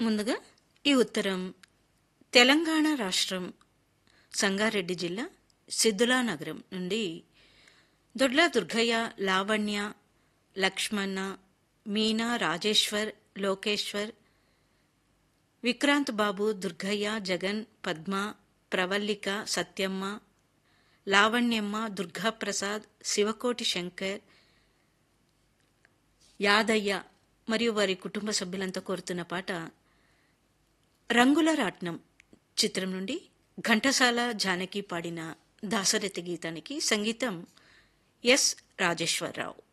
ముందుగా ఈ ఉత్తరం తెలంగాణ రాష్ట్రం సంగారెడ్డి జిల్లా సిద్దులా నగరం నుండి దొడ్ల దుర్గయ్య లావణ్య లక్ష్మణ మీనా రాజేశ్వర్ లోకేశ్వర్ విక్రాంత్ బాబు దుర్గయ్య జగన్ పద్మ ప్రవల్లిక సత్యమ్మ లావణ్యమ్మ దుర్గాప్రసాద్ శివకోటి శంకర్ యాదయ్య మరియు వారి కుటుంబ సభ్యులంతా కోరుతున్న పాట రంగుల రాట్నం చిత్రం నుండి ఘంటసాల జానకి పాడిన దాసరథి గీతానికి సంగీతం ఎస్ రాజేశ్వరరావు